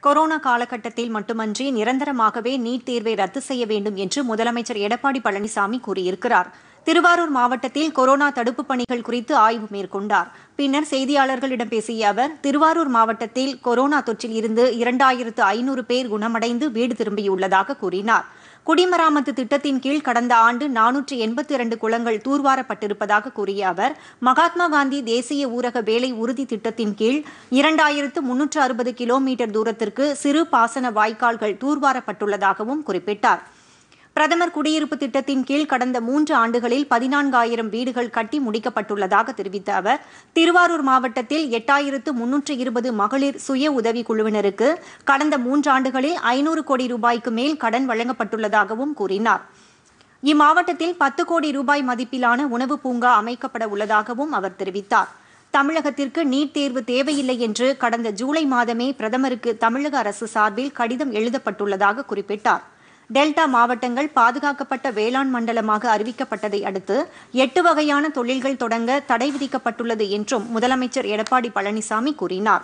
corona காலகட்டத்தில் மட்டுமன்றி நிரந்தரமாகவே NEET தேர்வை ரத்து செய்ய வேண்டும் என்று முதலமைச்சர் எடப்பாடி பழனிசாமி கூறியிருக்கிறார் திருவாரூர் மாவட்டத்தில் கொரோனா தடுப்பு பணிகள் குறித்து ஆய்வு மேற்கொண்டார் பின்னர் செய்தியாளர்களிடம் பேசிய அவர் திருவாரூர் மாவட்டத்தில் கொரோனா தொற்றில் இருந்து இரண்டாயிரத்து ஐநூறு பேர் குணமடைந்து வீடு திரும்பியுள்ளதாக கூறினார் குடிமராமத்து திட்டத்தின் கீழ் கடந்த ஆண்டு நானூற்று எண்பத்தி இரண்டு குளங்கள் தூர்வாரப்பட்டிருப்பதாக கூறிய அவர் மகாத்மா காந்தி தேசிய ஊரக வேலை உறுதி திட்டத்தின் கீழ் இரண்டாயிரத்து முன்னூற்று அறுபது கிலோமீட்டர் தூரத்திற்கு சிறு பாசன வாய்க்கால்கள் தூர்வாரப்பட்டுள்ளதாகவும் குறிப்பிட்டார் பிரதமர் குடியிருப்பு திட்டத்தின் கீழ் கடந்த மூன்று ஆண்டுகளில் பதினான்காயிரம் வீடுகள் கட்டி முடிக்கப்பட்டுள்ளதாக தெரிவித்த அவர் திருவாரூர் மாவட்டத்தில் எட்டாயிரத்து முன்னூற்று இருபது மகளிர் சுய உதவி குழுவினருக்கு கடந்த மூன்றாண்டுகளில் ஐநூறு கோடி ரூபாய்க்கு மேல் கடன் வழங்கப்பட்டுள்ளதாகவும் கூறினார் இம்மாவட்டத்தில் பத்து கோடி ரூபாய் மதிப்பிலான உணவு பூங்கா அமைக்கப்பட உள்ளதாகவும் அவர் தெரிவித்தார் தமிழகத்திற்கு நீட் தேர்வு தேவையில்லை என்று கடந்த ஜூலை மாதமே பிரதமருக்கு தமிழக அரசு சார்பில் கடிதம் எழுதப்பட்டுள்ளதாக குறிப்பிட்டார் டெல்டா மாவட்டங்கள் பாதுகாக்கப்பட்ட வேளாண் மண்டலமாக அறிவிக்கப்பட்டதை அடுத்து எட்டு வகையான தொழில்கள் தொடங்க தடை விதிக்கப்பட்டுள்ளது என்றும் முதலமைச்சர் எடப்பாடி பழனிசாமி கூறினார்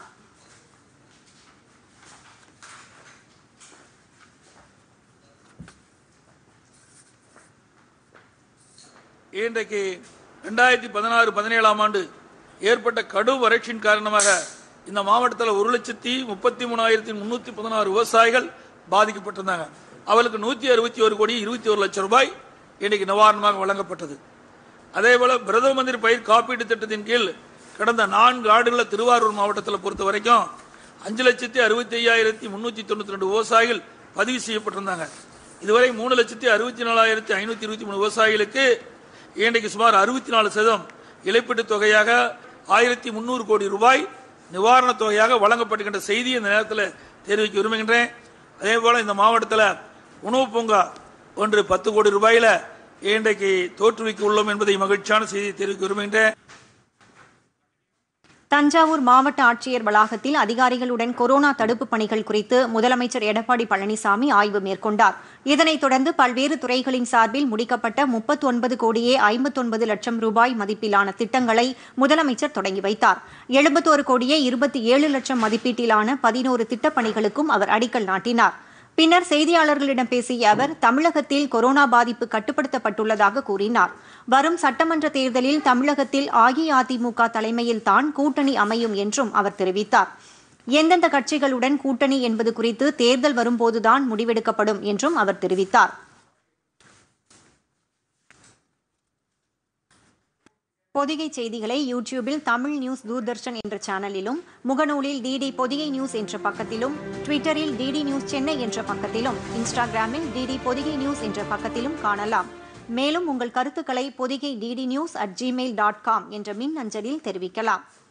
இன்றைக்கு ரெண்டாயிரத்தி பதினாறு பதினேழாம் ஆண்டு ஏற்பட்ட கடும் வறட்சியின் காரணமாக இந்த மாவட்டத்தில் ஒரு லட்சத்தி முப்பத்தி மூணாயிரத்தி முன்னூத்தி பதினாறு விவசாயிகள் பாதிக்கப்பட்டிருந்தாங்க அவர்களுக்கு நூத்தி அறுபத்தி ஒரு கோடி இருபத்தி ஒரு லட்சம் ரூபாய் இன்றைக்கு நிவாரணமாக வழங்கப்பட்டது அதே போல பிரதம மந்திரி பயிர் காப்பீட்டு திட்டத்தின் கீழ் கடந்த நான்கு ஆண்டுகளில் திருவாரூர் மாவட்டத்தில் பொறுத்த வரைக்கும் அஞ்சு லட்சத்தி அறுபத்தி ஐயாயிரத்தி முன்னூத்தி தொண்ணூத்தி ரெண்டு விவசாயிகள் பதிவு செய்யப்பட்டிருந்தாங்க இதுவரை மூணு லட்சத்தி அறுபத்தி நாலாயிரத்தி ஐநூத்தி இருபத்தி மூணு விவசாயிகளுக்கு இன்றைக்கு சுமார் அறுபத்தி நாலு சதம் இழப்பீட்டுத் தொகையாக ஆயிரத்தி முந்நூறு கோடி ரூபாய் நிவாரணத் தொகையாக வழங்கப்படுகின்ற செய்தியை இந்த நேரத்தில் தெரிவிக்க விரும்புகின்றேன் அதே போல இந்த மாவட்டத்தில் உணவு பூங்கா ஒன்று பத்து கோடி ரூபாயில இன்றைக்கு தோற்றுவிக்க உள்ளோம் என்பதை மகிழ்ச்சியான செய்தியை தெரிவிக்க விரும்புகின்றேன் தஞ்சாவூர் மாவட்ட ஆட்சியர் வளாகத்தில் அதிகாரிகளுடன் கொரோனா தடுப்பு பணிகள் குறித்து முதலமைச்சர் எடப்பாடி பழனிசாமி ஆய்வு மேற்கொண்டார் இதனைத் தொடர்ந்து பல்வேறு துறைகளின் சார்பில் முடிக்கப்பட்ட முப்பத்தி ஒன்பது கோடியே ஐம்பத்தொன்பது லட்சம் ரூபாய் மதிப்பிலான திட்டங்களை முதலமைச்சர் தொடங்கி வைத்தார் எழுபத்தோரு கோடியே இருபத்தி ஏழு லட்சம் மதிப்பீட்டிலான பதினோரு திட்டப்பணிகளுக்கும் அவர் அடிக்கல் நாட்டினார் பின்னர் செய்தியாளர்களிடம் பேசிய அவர் தமிழகத்தில் கொரோனா பாதிப்பு கட்டுப்படுத்தப்பட்டுள்ளதாக கூறினார் வரும் சட்டமன்ற தேர்தலில் தமிழகத்தில் அஇஅதிமுக தலைமையில் தான் கூட்டணி அமையும் என்றும் அவர் தெரிவித்தார் எந்தெந்த கட்சிகளுடன் கூட்டணி என்பது குறித்து தேர்தல் வரும்போதுதான் முடிவெடுக்கப்படும் என்றும் அவர் தெரிவித்தார் பொதிகை செய்திகளை யூடியூபில் தமிழ் நியூஸ் தூர்தர்ஷன் என்ற சேனலிலும் முகநூலில் டிடி பொதிகை நியூஸ் என்ற பக்கத்திலும் ட்விட்டரில் டிடி நியூஸ் சென்னை என்ற பக்கத்திலும் இன்ஸ்டாகிராமில் டிடி பொதிகை நியூஸ் என்ற பக்கத்திலும் காணலாம் மேலும் உங்கள் கருத்துக்களை Podhigai DD news at Gmail dot com என்ற மின் அஞ்சலில் தெரிவிக்கலாம்